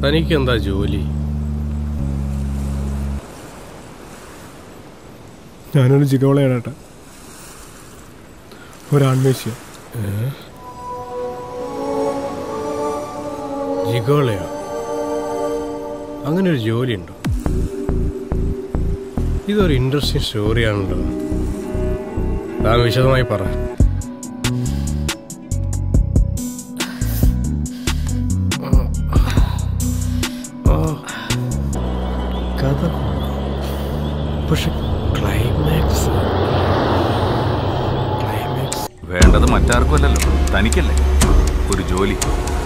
തനിക്ക് എന്താ ജോലി ഞാനൊരു ജിഗോളയാണ് ഏട്ടാ ഒരാൺമേശ്യ ജിഗോളയോ അങ്ങനെ ഒരു ജോലിയുണ്ടോ ഇതൊരു ഇൻട്രസ്റ്റിംഗ് സ്റ്റോറിയാണല്ലോ താൻ വിശദമായി പറ ആ, കഥ പക്ഷെ ക്ലൈമാക്സ് ക്ലൈമാക്സ് വേണ്ടത് മറ്റാർക്കും അല്ലല്ലോ തനിക്കല്ലേ ഒരു ജോലി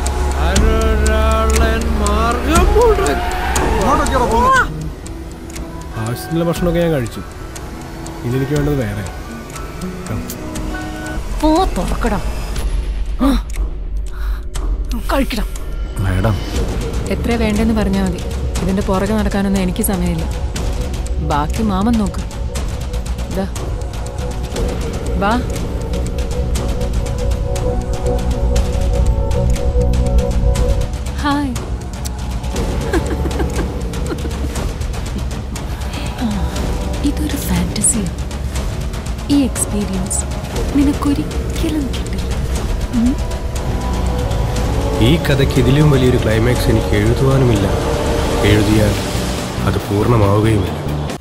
ആവശ്യത്തിനുള്ള ഭക്ഷണമൊക്കെ ഞാൻ കഴിച്ചു ഇനി എനിക്ക് വേണ്ടത് വേറെ പോ തുറക്കടാ ആ. കഴിക്കടാ മാഡം എത്ര വേണ്ടെന്ന് പറഞ്ഞാൽ മതി ഇതിന്റെ പുറകെ നടക്കാനൊന്നും എനിക്ക് സമയമില്ല ബാക്കി മാമൻ നോക്ക് ദാ. വാ ഹായ് ആ, ഇതൊരു ഫാന്റസിയാണ് ഈ എക്സ്പീരിയൻസ് നിനക്കൊരിക്കലും കിട്ടില്ല ഉം? ഈ കഥയ്ക്ക് ഇതിലും വലിയൊരു ക്ലൈമാക്സ് എനിക്ക് എഴുതുവാനുമില്ല എഴുതിയാൽ അത് പൂർണ്ണമാവുകയുമില്ല